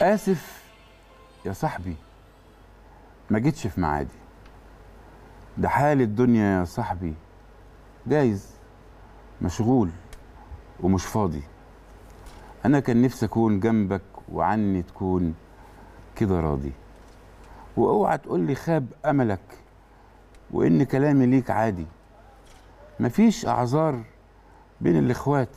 اسف يا صاحبي ما جيتش في ميعادي ده حال الدنيا يا صاحبي جايز مشغول ومش فاضي انا كان نفسي اكون جنبك وعني تكون كده راضي واوعى تقول لي خاب املك وان كلامي ليك عادي مفيش اعذار بين الاخوات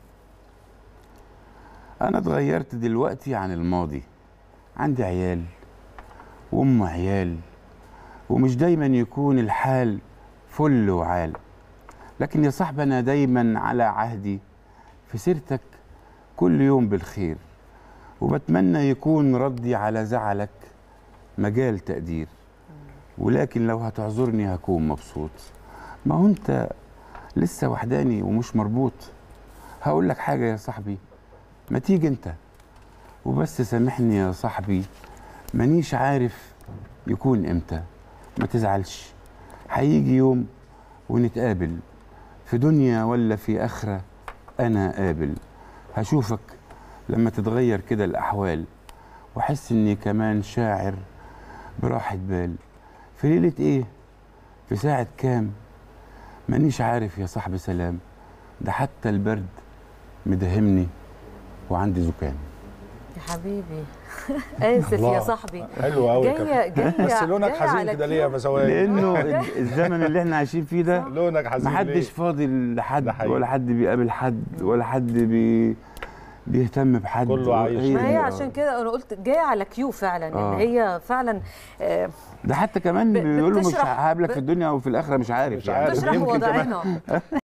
انا اتغيرت دلوقتي عن الماضي عندي عيال وام عيال ومش دايما يكون الحال فل وعال لكن يا صاحبي انا دايما على عهدي في سيرتك كل يوم بالخير وبتمنى يكون ردي على زعلك مجال تقدير ولكن لو هتعذرني هكون مبسوط ما هو انت لسه وحداني ومش مربوط هقول لك حاجة يا صاحبي ما تيجي انت وبس سامحني يا صاحبي مانيش عارف يكون امتى ما تزعلش هيجي يوم ونتقابل في دنيا ولا في آخرة أنا قابل هشوفك لما تتغير كده الأحوال وأحس إني كمان شاعر براحة بال في ليلة إيه؟ في ساعة كام؟ مانيش عارف يا صاحبي سلام ده حتى البرد مدهمني وعندي زكام يا حبيبي اسف يا الله. صاحبي حلو قوي جايه جايه بس لونك جاية حزين على كده ليه يا كيوت. بسواي لأنه الزمن اللي احنا عايشين فيه ده لونك حزين ليه؟ محدش فاضي ده لحد حقيقي. ولا حد بيقابل حد ولا حد بي بيهتم بحد كله عايش. هي ما دي، هي آه. عشان كده انا قلت جايه على كيو فعلا آه. ان هي فعلا آه، ده حتى كمان ب- بيقولوا مش بتشرح- هقابلك ب- في الدنيا وفي الاخره مش عارف مش عارف. تشرح يمكن كمان. وضعنا